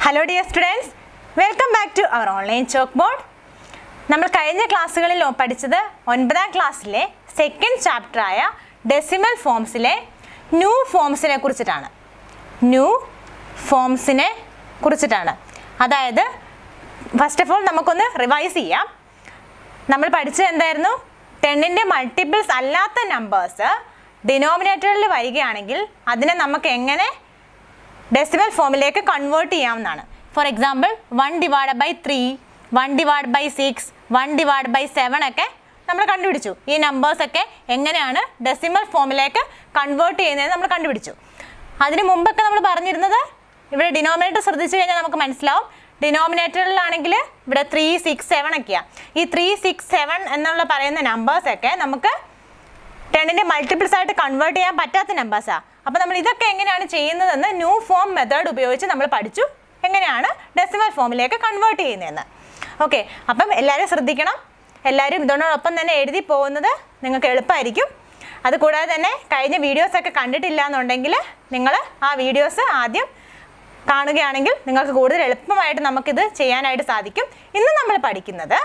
hello dear students welcome back to our online chalk board നമ്മൾ കഴിഞ്ഞ ക്ലാസ്സുകളിൽ പഠിച്ചത് ഒൻപതാം ക്ലാസ്സിലെ സെക്കൻഡ് ചാപ്റ്ററായ ഡെസിമൽ ഫോംസിലെ ന്യൂ ഫോംസിനെ കുറിച്ചിട്ടാണ് ന്യൂ ഫോംസിനെ കുറിച്ചിട്ടാണ് അതായത് ഫസ്റ്റ് ഓഫ് ഓൾ നമുക്കൊന്ന് റിവൈസ് ചെയ്യാം നമ്മൾ പഠിച്ചത് എന്തായിരുന്നു ടെന്നിൻ്റെ മൾട്ടിപ്പിൾസ് അല്ലാത്ത നമ്പേഴ്സ് ഡിനോമിനേറ്ററിൽ വരികയാണെങ്കിൽ അതിനെ നമുക്ക് എങ്ങനെ ഡെസിമൽ ഫോമിലേക്ക് കൺവേർട്ട് ചെയ്യാവുന്നതാണ് for example one divide by three one divide by six one divide by seven ഒക്കെ നമ്മൾ കണ്ടുപിടിച്ചു ഈ നമ്പേഴ്സ് ഒക്കെ എങ്ങനെയാണ് ഡെസിമൽ ഫോമിലേക്ക് കൺവേർട്ട് ചെയ്യുന്നത് നമ്മൾ കണ്ടുപിടിച്ചു അതിന് മുമ്പൊക്കെ നമ്മൾ പറഞ്ഞിരുന്നത് ഇവിടെ ഡിനോമിനേറ്റർ ശ്രദ്ധിച്ചു കഴിഞ്ഞാൽ നമുക്ക് മനസ്സിലാവും ഡിനോമിനേറ്ററിലാണെങ്കിൽ ഇവിടെ ത്രീ സിക്സ് സെവൻ ഒക്കെയാണ് ഈ ത്രീ സിക്സ് സെവൻ എന്നുള്ള പറയുന്ന നമ്പേഴ്സ് ഒക്കെ നമുക്ക് ടെന്നിൻ്റെ മൾട്ടിപ്പിൾസ് ആയിട്ട് കൺവേർട്ട് ചെയ്യാൻ പറ്റാത്ത നമ്പേഴ്സാണ് അപ്പോൾ നമ്മൾ ഇതൊക്കെ എങ്ങനെയാണ് ചെയ്യുന്നതെന്ന് ന്യൂ ഫോം മെത്തേഡ് ഉപയോഗിച്ച് നമ്മൾ പഠിച്ചു എങ്ങനെയാണ് ഡെസിമൽ ഫോമിലേക്ക് കൺവേർട്ട് ചെയ്യുന്നതെന്ന് ഓക്കെ അപ്പം എല്ലാവരും ശ്രദ്ധിക്കണം എല്ലാവരും ഇതോടൊപ്പം തന്നെ എഴുതി പോകുന്നത് നിങ്ങൾക്ക് എളുപ്പമായിരിക്കും അതുകൂടാതെ തന്നെ കഴിഞ്ഞ വീഡിയോസൊക്കെ കണ്ടിട്ടില്ല എന്നുണ്ടെങ്കിൽ നിങ്ങൾ ആ വീഡിയോസ് ആദ്യം കാണുകയാണെങ്കിൽ നിങ്ങൾക്ക് കൂടുതൽ എളുപ്പമായിട്ട് നമുക്കിത് ചെയ്യാനായിട്ട് സാധിക്കും ഇന്ന് നമ്മൾ പഠിക്കുന്നത്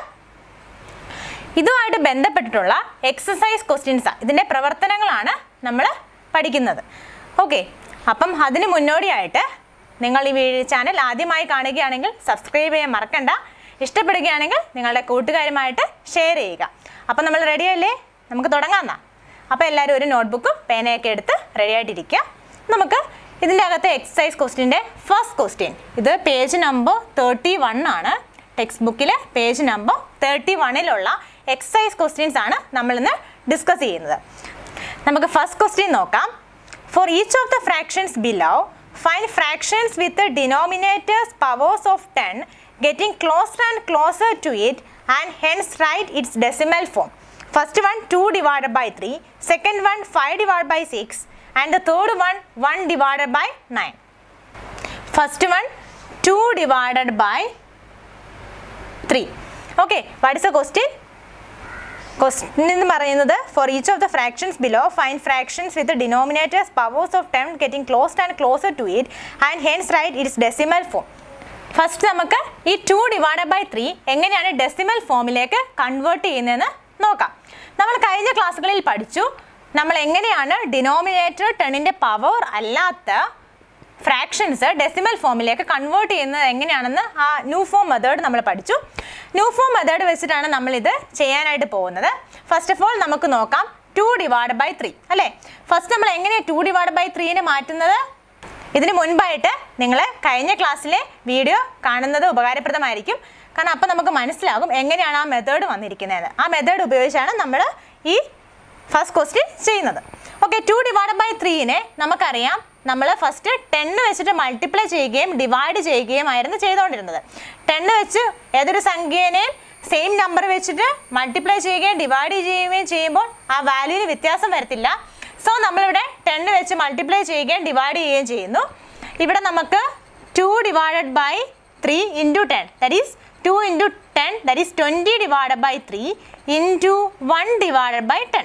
ഇതുമായിട്ട് ബന്ധപ്പെട്ടിട്ടുള്ള എക്സസൈസ് ക്വസ്റ്റ്യൻസ് ഇതിൻ്റെ പ്രവർത്തനങ്ങളാണ് നമ്മൾ പഠിക്കുന്നത് ഓക്കെ അപ്പം അതിന് മുന്നോടിയായിട്ട് നിങ്ങൾ ഈ വീഡിയോ ചാനൽ ആദ്യമായി കാണുകയാണെങ്കിൽ സബ്സ്ക്രൈബ് ചെയ്യാൻ മറക്കണ്ട ഇഷ്ടപ്പെടുകയാണെങ്കിൽ നിങ്ങളുടെ കൂട്ടുകാരുമായിട്ട് ഷെയർ ചെയ്യുക അപ്പം നമ്മൾ റെഡി അല്ലേ നമുക്ക് തുടങ്ങാം എന്നാ അപ്പോൾ എല്ലാവരും ഒരു നോട്ട്ബുക്കും പേനയൊക്കെ എടുത്ത് റെഡി ആയിട്ടിരിക്കുക നമുക്ക് ഇതിൻ്റെ അകത്തെ എക്സസൈസ് ക്വസ്റ്റ്യൻ്റെ ഫസ്റ്റ് ക്വസ്റ്റ്യൻ ഇത് പേജ് നമ്പർ തേർട്ടി വൺ ആണ് ടെക്സ്റ്റ് ബുക്കിലെ പേജ് നമ്പർ തേർട്ടി വണ്ണിലുള്ള എക്സസൈസ് ക്വസ്റ്റ്യൻസ് ആണ് നമ്മളിന്ന് ഡിസ്കസ് ചെയ്യുന്നത് നമുക്ക് ഫസ്റ്റ് ക്വസ്റ്റ്യൻ നോക്കാം for each of the fractions below find fractions with denominators powers of ten getting closer and closer to it and hence write its decimal form first one two divided by three second one five divide by six and the third one one divided by nine first one two divided by three okay what is a question question എന്ന് പറയുന്നത് for each of the fractions below find fractions with denominators powers of ten getting closed and closer to it and hence write its decimal form first നമുക്ക് ഈ two divide by three എങ്ങനെയാണ് decimal ഫോമിലേക്ക് convert ചെയ്യുന്നതെന്ന് നോക്കാം നമ്മൾ കഴിഞ്ഞ ക്ലാസ്സുകളിൽ പഠിച്ചു നമ്മൾ എങ്ങനെയാണ് ഡിനോമിനേറ്റർ ടെന്നിൻ്റെ പവർ അല്ലാത്ത ഫ്രാക്ഷൻസ് ഡെസിമൽ ഫോമിലേക്ക് കൺവേർട്ട് ചെയ്യുന്നത് എങ്ങനെയാണെന്ന് ആ ന്യൂ ഫോം മെത്തേഡ് നമ്മൾ പഠിച്ചു ന്യൂ ഫോം മെത്തേഡ് വെച്ചിട്ടാണ് നമ്മളിത് ചെയ്യാനായിട്ട് പോകുന്നത് ഫസ്റ്റ് ഓഫ് ഓൾ നമുക്ക് നോക്കാം ടു ഡിവൈഡ് ബൈ ത്രീ അല്ലേ ഫസ്റ്റ് നമ്മൾ എങ്ങനെയാണ് ടു ഡിവൈഡ് ബൈ ത്രീനെ മാറ്റുന്നത് ഇതിന് മുൻപായിട്ട് നിങ്ങൾ കഴിഞ്ഞ ക്ലാസ്സിലെ വീഡിയോ കാണുന്നത് ഉപകാരപ്രദമായിരിക്കും കാരണം അപ്പോൾ നമുക്ക് മനസ്സിലാകും എങ്ങനെയാണ് ആ മെത്തേഡ് വന്നിരിക്കുന്നത് ആ മെത്തേഡ് ഉപയോഗിച്ചാണ് നമ്മൾ ഈ ഫസ്റ്റ് ക്വസ്റ്റ്യൻ ചെയ്യുന്നത് ഓക്കെ ടു ഡിവൈഡ് ബൈ ത്രീനെ നമുക്കറിയാം നമ്മൾ ഫസ്റ്റ് ടെന്ന് വെച്ചിട്ട് മൾട്ടിപ്ലൈ ചെയ്യുകയും ഡിവൈഡ് ചെയ്യുകയും ആയിരുന്നു ചെയ്തുകൊണ്ടിരുന്നത് ടെന്ന് വെച്ച് ഏതൊരു സംഖ്യേനെയും സെയിം നമ്പർ വെച്ചിട്ട് മൾട്ടിപ്ലൈ ചെയ്യുകയും ഡിവൈഡ് ചെയ്യുകയും ചെയ്യുമ്പോൾ ആ വാല്യൂവിന് വ്യത്യാസം വരത്തില്ല സോ നമ്മളിവിടെ ടെന്ന് വെച്ച് മൾട്ടിപ്ലൈ ചെയ്യുകയും ഡിവൈഡ് ചെയ്യുകയും ചെയ്യുന്നു ഇവിടെ നമുക്ക് two divided by three into ten that is two into ten that is twenty divided by three into one divided by ten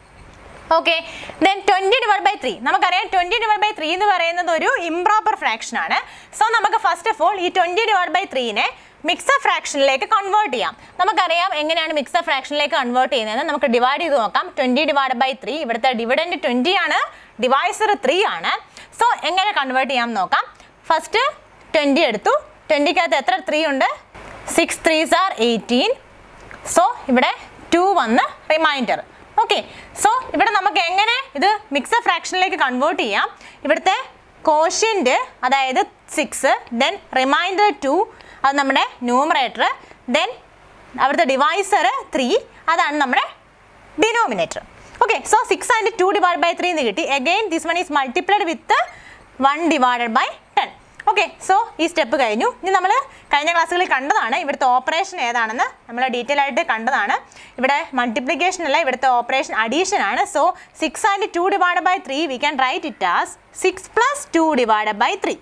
okay then twenty divide by three നമുക്കറിയാം twenty divide by three എന്ന് പറയുന്നത് ഒരു improper fraction ആണ് so നമുക്ക് first of all ഈ twenty divide by ത്രീനെ mixed ഫ്രാക്ഷനിലേക്ക് convert ചെയ്യാം നമുക്കറിയാം എങ്ങനെയാണ് മിക്സർ ഫ്രാക്ഷനിലേക്ക് കൺവേർട്ട് ചെയ്യുന്നത് നമുക്ക് ഡിവൈഡ് ചെയ്ത് നോക്കാം ട്വൻറ്റി ഡിവൈഡ് ബൈ ത്രീ ഇവിടുത്തെ ഡിവിഡൻറ്റ് ട്വൻറ്റി ആണ് ഡിവൈസർ ത്രീ ആണ് സോ എങ്ങനെ കൺവേർട്ട് ചെയ്യാം നോക്കാം ഫസ്റ്റ് ട്വൻറ്റി എടുത്തു ട്വൻറ്റിക്കകത്ത് എത്ര ത്രീ ഉണ്ട് six threes are eighteen so ഇവിടെ ടു വന്ന് റിമൈൻഡർ ഓക്കെ സോ ഇവിടെ നമുക്ക് എങ്ങനെ ഇത് മിക്സർ ഫ്രാക്ഷനിലേക്ക് കൺവേർട്ട് ചെയ്യാം ഇവിടുത്തെ കോഷ്യൻ്റ് അതായത് സിക്സ് ദെൻ റിമൈൻഡർ ടു അത് നമ്മുടെ ന്യൂമറേറ്റർ ദെൻ അവിടുത്തെ ഡിവൈസർ ത്രീ അതാണ് നമ്മുടെ denominator okay so six and two divide by three എന്ന് കിട്ടി again this one is multiplied with one divided by ten okay so ഈ സ്റ്റെപ്പ് കഴിഞ്ഞു ഇനി നമ്മൾ കഴിഞ്ഞ ക്ലാസ്സുകളിൽ കണ്ടതാണ് ഇവിടുത്തെ ഓപ്പറേഷൻ ഏതാണെന്ന് നമ്മൾ ഡീറ്റെയിൽ ആയിട്ട് കണ്ടതാണ് ഇവിടെ മൾട്ടിപ്ലിക്കേഷൻ അല്ല ഇവിടുത്തെ ഓപ്പറേഷൻ അഡീഷൻ ആണ് so six and two divide by three we can write it as six plus two divide by three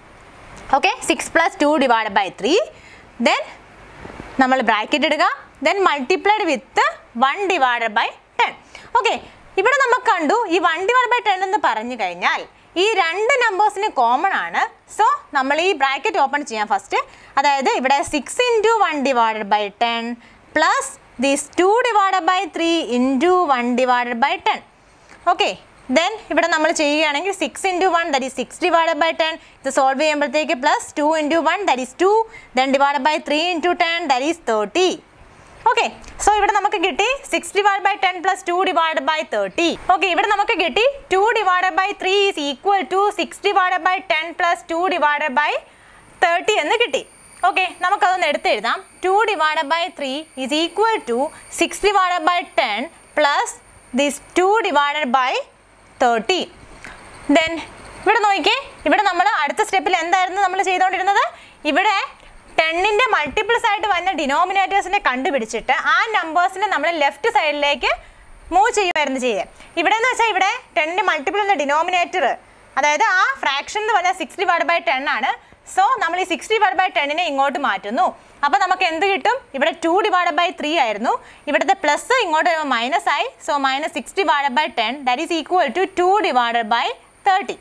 okay six plus two divide by three then നമ്മൾ bracket ഇടുക then multiplied with one divide by ten okay ഇവിടെ നമുക്ക് കണ്ടു ഈ one divide by ten എന്ന് പറഞ്ഞു കഴിഞ്ഞാൽ ഈ രണ്ട് നമ്പേഴ്സിന് കോമൺ ആണ് സോ നമ്മൾ ഈ ബ്രാക്കറ്റ് ഓപ്പൺ ചെയ്യാം ഫസ്റ്റ് അതായത് ഇവിടെ six into one divided by ten plus this two divided by three into one divided by ten okay then ഇവിടെ നമ്മൾ ചെയ്യുകയാണെങ്കിൽ six into one that is six divided by ten ഇത് solve ചെയ്യുമ്പോഴത്തേക്ക് plus two into one that is two then divide by three into ten that is thirty okay so ഇവിടെ നമുക്ക് കിട്ടി six divide by ten plus two divide by thirty okay ഇവിടെ നമുക്ക് കിട്ടി two divide by three is equal to six divide by ten plus two divide by thirty എന്ന് കിട്ടി okay നമുക്കതൊന്ന് എടുത്തെഴുതാം two divide by three is equal to six divide by ten plus this two divided by thirty then ഇവിടെ നോക്കിക്കേ ഇവിടെ നമ്മൾ അടുത്ത സ്റ്റെപ്പിൽ എന്തായിരുന്നു നമ്മൾ ചെയ്തുകൊണ്ടിരുന്നത് ഇവിടെ ടെന്നിൻ്റെ മൾട്ടിപ്പിൾസ് ആയിട്ട് വരുന്ന ഡിനോമിനേറ്റേഴ്സിനെ കണ്ടുപിടിച്ചിട്ട് ആ നമ്പേഴ്സിനെ നമ്മൾ ലെഫ്റ്റ് സൈഡിലേക്ക് മൂവ് ചെയ്യുമായിരുന്നു ചെയ്യുക ഇവിടെ എന്ന് വെച്ചാൽ ഇവിടെ ടെന്നിൻ്റെ മൾട്ടിപ്പിൾ എന്ന ഡിനോമിനേറ്റർ അതായത് ആ ഫ്രാക്ഷൻ എന്ന് പറഞ്ഞാൽ സിക്സ് ഡിവൈഡ് ബൈ ടെൻ ആണ് സോ നമ്മൾ ഈ സിക്സ് ഡിവൈഡ് ബൈ ടെന്നിനെ ഇങ്ങോട്ട് മാറ്റുന്നു അപ്പോൾ നമുക്ക് എന്ത് കിട്ടും ഇവിടെ ടു ഡിവൈഡ് ബൈ ത്രീ ആയിരുന്നു ഇവിടുത്തെ പ്ലസ് ഇങ്ങോട്ട് വരുമ്പോൾ മൈനസ് ആയി so minus six divide by ten that is equal to two divide by thirty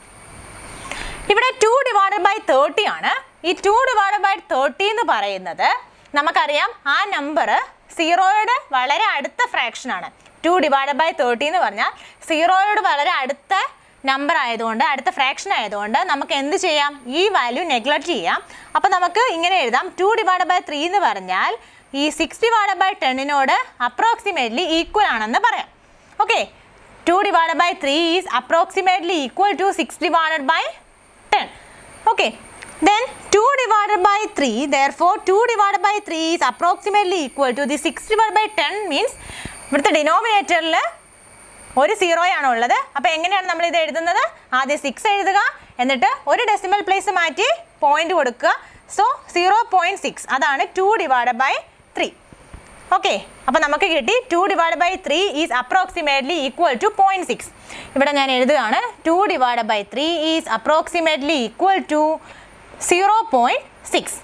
ഇവിടെ ടു ഡിവൈഡ് ബൈ തേർട്ടി ആണ് ഈ ടു ഡിവൈഡ് ബൈ തേർട്ടി എന്ന് പറയുന്നത് നമുക്കറിയാം ആ നമ്പർ സീറോയുടെ വളരെ അടുത്ത ഫ്രാക്ഷൻ ആണ് ടു ഡിവൈഡ് ബൈ തേർട്ടി എന്ന് പറഞ്ഞാൽ സീറോയോട് വളരെ അടുത്ത നമ്പർ ആയതുകൊണ്ട് അടുത്ത ഫ്രാക്ഷൻ ആയതുകൊണ്ട് നമുക്ക് എന്ത് ചെയ്യാം ഈ വാല്യൂ നെഗ്ലക്ട് ചെയ്യാം അപ്പോൾ നമുക്ക് ഇങ്ങനെ എഴുതാം ടു ഡിവൈഡ് ബൈ ത്രീ എന്ന് പറഞ്ഞാൽ ഈ സിക്സ് ഡിവൈഡ് ബൈ ടെന്നിനോട് അപ്രോക്സിമേറ്റ്ലി ഈക്വൽ ആണെന്ന് പറയാം okay two divide by three is approximately equal to six divided by 10 okay then 2 divided by 3 therefore 2 divided by 3 is approximately equal to the 6 divided by 10 means ഇവിടുത്തെ ഡിനോമിനേറ്ററിൽ ഒരു സീറോയാണ് ഉള്ളത് അപ്പോൾ എങ്ങനെയാണ് നമ്മൾ ഇത് എഴുതുന്നത് ആദ്യം സിക്സ് എഴുതുക എന്നിട്ട് ഒരു ഡെസിമൽ പ്ലേസ് മാറ്റി പോയിന്റ് കൊടുക്കുക സോ സീറോ പോയിന്റ് സിക്സ് അതാണ് two divide by three okay അപ്പോൾ നമുക്ക് കിട്ടി two divide by three is approximately equal to point six ഇവിടെ ഞാൻ എഴുതുകയാണ് two divide by three is approximately equal to zero point six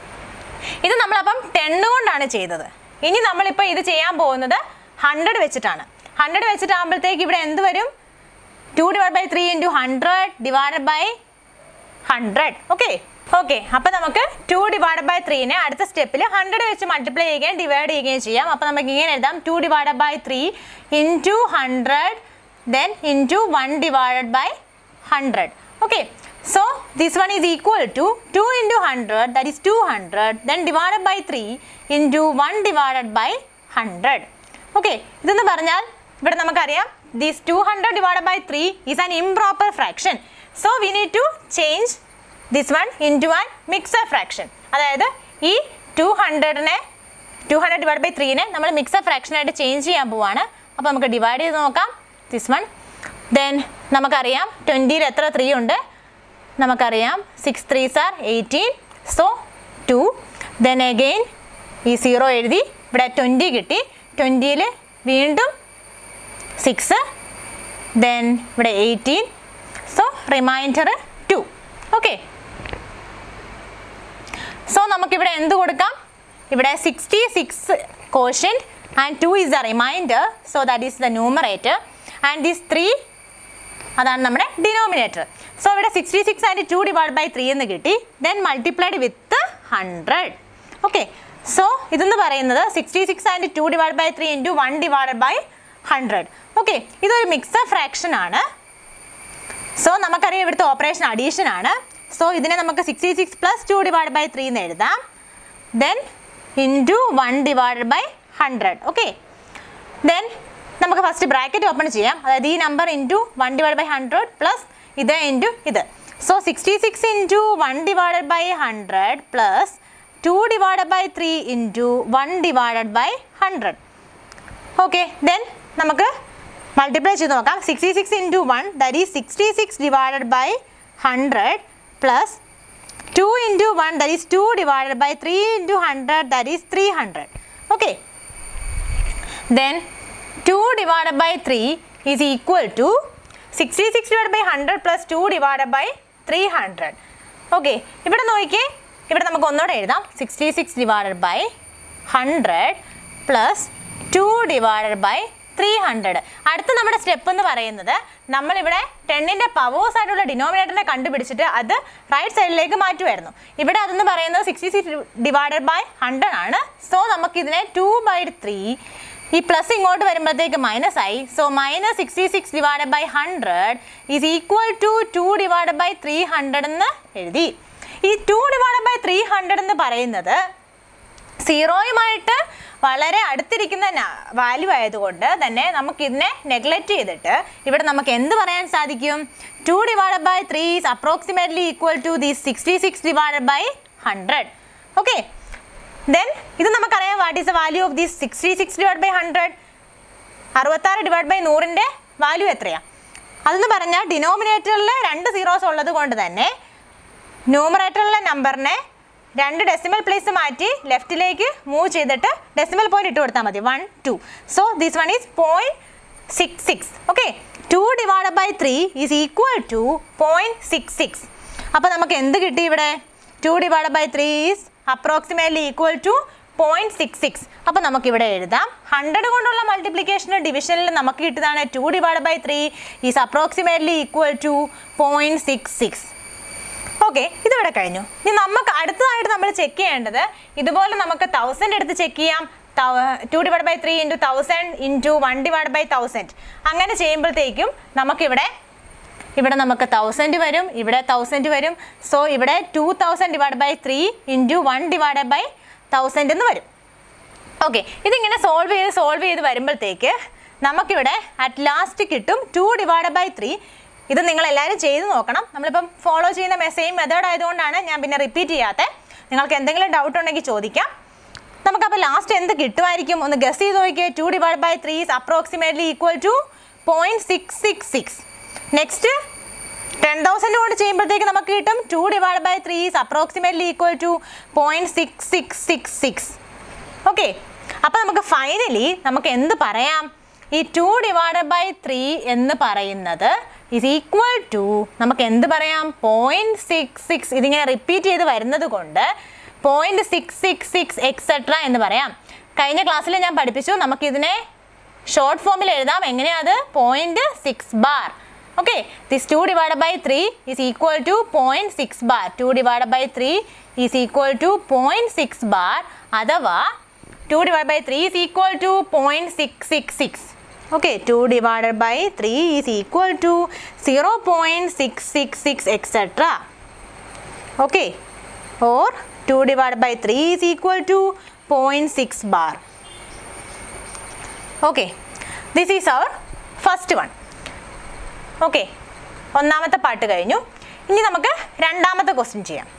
ഇത് നമ്മളപ്പം ടെണ്ണ് കൊണ്ടാണ് ചെയ്തത് ഇനി നമ്മളിപ്പോൾ ഇത് ചെയ്യാൻ പോകുന്നത് ഹൺഡ്രഡ് വെച്ചിട്ടാണ് ഹൺഡ്രഡ് വെച്ചിട്ടാകുമ്പോഴത്തേക്ക് ഇവിടെ എന്ത് വരും two divide by three into hundred divide by hundred okay okay അപ്പം നമുക്ക് ടു ഡിവൈഡ് ബൈ ത്രീനെ അടുത്ത സ്റ്റെപ്പിൽ ഹൺഡ്രഡ് വെച്ച് മൾട്ടിപ്ലൈ ചെയ്യുകയും ഡിവൈഡ് ചെയ്യുകയും ചെയ്യാം അപ്പം നമുക്ക് ഇങ്ങനെ എഴുതാം two divide by three into hundred then into one divided by hundred okay so this one is equal to two into hundred that is two hundred then divided by three into one divided by hundred okay ഇതെന്ന് പറഞ്ഞാൽ ഇവിടെ നമുക്കറിയാം this two hundred divide by three is an improper fraction so we need to change this one into an mixer fraction അതായത് ഈ two ഹൺഡ്രഡിനെ to hundred divide by ത്രീനെ നമ്മൾ mixer ഫ്രാക്ഷനായിട്ട് change ചെയ്യാൻ പോവാണ് അപ്പോൾ നമുക്ക് ഡിവൈഡ് ചെയ്ത് നോക്കാം ദിസ് വൺ ദെൻ നമുക്കറിയാം ട്വൻറ്റിയിൽ എത്ര ത്രീ ഉണ്ട് നമുക്കറിയാം six three sir eighteen so two then again ഈ സീറോ എഴുതി ഇവിടെ ട്വൻറ്റി കിട്ടി ട്വൻറ്റിയിൽ വീണ്ടും സിക്സ് ദെൻ ഇവിടെ eighteen so remainder two okay so നമുക്കിവിടെ എന്ത് കൊടുക്കാം ഇവിടെ sixty six quotient and two is the remainder so that is the numerator and these three അതാണ് നമ്മുടെ ഡിനോമിനേറ്റർ സോ ഇവിടെ sixty six and two divide by three എന്ന് കിട്ടി then multiplied with hundred okay so ഇതെന്ന് പറയുന്നത് sixty six and two divide by three into one divide by hundred okay ഇതൊരു mixer fraction ആണ് so നമുക്കറിയാം ഇവിടുത്തെ operation addition ആണ് so ഇതിനെ നമുക്ക് sixty six plus two divide by three എന്ന് എഴുതാം then into one divide by hundred okay then നമുക്ക് ഫസ്റ്റ് ബ്രാക്കറ്റ് ഓപ്പൺ ചെയ്യാം അതായത് ഈ number into one divide by hundred plus ഇത് ഇൻറ്റു ഇത് so sixty six into one divided by hundred plus two divided by three into one divided by hundred okay then നമുക്ക് multiply ചെയ്ത് നോക്കാം sixty six into one that is sixty six divided by hundred plus two into one that is two divided by three into hundred that is three hundred okay then two divided by three is equal to sixty six divide by hundred plus two divided by three hundred okay ഇവിടെ നോക്കിയേ ഇവിടെ നമുക്ക് ഒന്നുകൂടെ എഴുതാം sixty six divided by hundred plus two divided by three hundred അടുത്ത നമ്മുടെ step എന്ന് പറയുന്നത് നമ്മളിവിടെ ടെന്നിൻ്റെ പവേഴ്സ് ആയിട്ടുള്ള ഡിനോമിനേറ്ററിനെ കണ്ടുപിടിച്ചിട്ട് അത് റൈറ്റ് സൈഡിലേക്ക് മാറ്റുമായിരുന്നു ഇവിടെ അതെന്ന് പറയുന്നത് sixty six divided by hundred ആണ് സോ നമുക്കിതിനെ ടു ബൈ ത്രീ ഈ പ്ലസ് ഇങ്ങോട്ട് വരുമ്പോഴത്തേക്ക് മൈനസ് ആയി so minus sixty six divided by hundred is equal to two divided by three hundred എന്ന് എഴുതി ഈ two divided by three hundred എന്ന് പറയുന്നത് സീറോയുമായിട്ട് വളരെ അടുത്തിരിക്കുന്ന വാല്യൂ ആയതുകൊണ്ട് തന്നെ നമുക്ക് ഇതിനെ നെഗ്ലക്റ്റ് ചെയ്തിട്ട് ഇവിടെ നമുക്ക് എന്ത് പറയാൻ സാധിക്കും two divided by three is approximately equal to the sixty six divided by hundred okay then ഇത് നമുക്കറിയാം what is the value of this sixty six divide by hundred അറുപത്താറ് ഡിവൈഡ് ബൈ നൂറിൻ്റെ വാല്യൂ എത്രയാണ് അതെന്ന് പറഞ്ഞാൽ ഡിനോമിനേറ്ററിൽ രണ്ട് സീറോസ് ഉള്ളത് കൊണ്ട് തന്നെ ന്യൂമറേറ്ററിലെ നമ്പറിനെ രണ്ട് ഡെസിമൽ പ്ലേസ് മാറ്റി ലെഫ്റ്റിലേക്ക് മൂവ് ചെയ്തിട്ട് ഡെസിമൽ പോയിന്റ് ഇട്ട് കൊടുത്താൽ മതി one two so this one is point six six okay two divide by three is equal to point six six അപ്പോൾ നമുക്ക് എന്ത് കിട്ടി ഇവിടെ two divide by three is approximately equal to point six six അപ്പോൾ നമുക്കിവിടെ എഴുതാം hundred കൊണ്ടുള്ള മൾട്ടിപ്ലിക്കേഷന് ഡിവിഷനിൽ നമുക്ക് കിട്ടിയതാണ് two divide by three is approximately equal to point six six okay ഇതിവിടെ കഴിഞ്ഞു ഇനി നമുക്ക് അടുത്തതായിട്ട് നമ്മൾ ചെക്ക് ചെയ്യേണ്ടത് ഇതുപോലെ നമുക്ക് തൗസൻഡ് എടുത്ത് ചെക്ക് ചെയ്യാം two divide by three into thousand into one divide by thousand അങ്ങനെ ചെയ്യുമ്പോഴത്തേക്കും നമുക്കിവിടെ ഇവിടെ നമുക്ക് തൗസൻഡ് വരും ഇവിടെ തൗസൻഡ് വരും സോ ഇവിടെ two thousand divide by three into one divide by thousand എന്ന് വരും ഓക്കെ ഇതിങ്ങനെ സോൾവ് ചെയ്ത് സോൾവ് ചെയ്ത് വരുമ്പോഴത്തേക്ക് നമുക്കിവിടെ അറ്റ് ലാസ്റ്റ് കിട്ടും ടു ഡിവൈഡ് ബൈ ത്രീ ഇത് നിങ്ങൾ എല്ലാവരും ചെയ്ത് നോക്കണം നമ്മളിപ്പം ഫോളോ ചെയ്യുന്ന സെയിം മെത്തേഡ് ആയതുകൊണ്ടാണ് ഞാൻ പിന്നെ റിപ്പീറ്റ് ചെയ്യാത്തത് നിങ്ങൾക്ക് എന്തെങ്കിലും ഡൗട്ട് ഉണ്ടെങ്കിൽ ചോദിക്കാം നമുക്കപ്പോൾ ലാസ്റ്റ് എന്ത് കിട്ടുമായിരിക്കും ഒന്ന് ഗസ് ചെയ്ത് നോക്കിയേ two divide by three is approximately equal to point six six six next ten thousand കൊണ്ട് ചെയ്യുമ്പോഴത്തേക്ക് നമുക്ക് കിട്ടും two divide by three is approximately equal to point six six six six okay അപ്പോൾ നമുക്ക് ഫൈനലി നമുക്ക് എന്ത് പറയാം ഈ ടു ഡിവൈഡ് ബൈ ത്രീ എന്ന് പറയുന്നത് ഇസ് ഈക്വൽ ടു നമുക്ക് എന്ത് പറയാം പോയിന്റ് സിക്സ് സിക്സ് ഇതിങ്ങനെ റിപ്പീറ്റ് ചെയ്ത് വരുന്നത് കൊണ്ട് point six six six etcetera എന്ന് പറയാം കഴിഞ്ഞ ക്ലാസ്സിൽ ഞാൻ പഠിപ്പിച്ചു നമുക്കിതിനെ ഷോർട്ട് ഫോമിൽ എഴുതാം എങ്ങനെയാത് point six bar okay this two divide by three is equal to point six bar two divide by three is equal to point six bar അഥവാ two divide by three is equal to point six six six okay 2 divided by 3 is equal to 0.666 etc okay or 2 divided by 3 is equal to 0.6 bar okay this is our first one okay ഒന്നാമത്തെ പാട്ട് കഴിഞ്ഞു ഇനി നമുക്ക് രണ്ടാമത്തെ question ചെയ്യാം